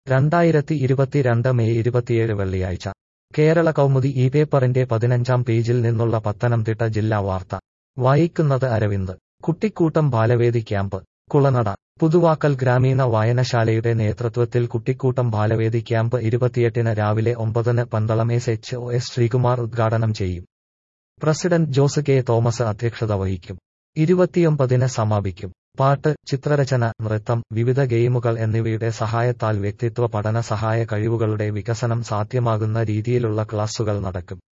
രണ്ടായിരത്തി ഇരുപത്തിരണ്ട് മെയ് ഇരുപത്തിയേഴ് വെള്ളിയാഴ്ച കേരള കൗമുദി ഈ പേപ്പറിന്റെ പതിനഞ്ചാം പേജിൽ നിന്നുള്ള പത്തനംതിട്ട ജില്ലാ വാർത്ത വായിക്കുന്നത് അരവിന്ദ് കുട്ടിക്കൂട്ടം ബാലവേദി ക്യാമ്പ് കുളനട പുതുവാക്കൽ ഗ്രാമീണ വായനശാലയുടെ നേതൃത്വത്തിൽ കുട്ടിക്കൂട്ടം ബാലവേദി ക്യാമ്പ് ഇരുപത്തിയെട്ടിന് രാവിലെ ഒമ്പതിന് Pandalam S H O S Sreekumar ഉദ്ഘാടനം ചെയ്യും പ്രസിഡന്റ് ജോസ് കെ തോമസ് അധ്യക്ഷത വഹിക്കും ഇരുപത്തിയൊമ്പതിന് സമാപിക്കും പാട്ട് ചിത്രരചന നൃത്തം വിവിധ ഗെയിമുകൾ എന്നിവയുടെ സഹായത്താൽ വ്യക്തിത്വ പഠന സഹായ കഴിവുകളുടെ വികസനം സാധ്യമാകുന്ന രീതിയിലുള്ള ക്ലാസുകൾ നടക്കും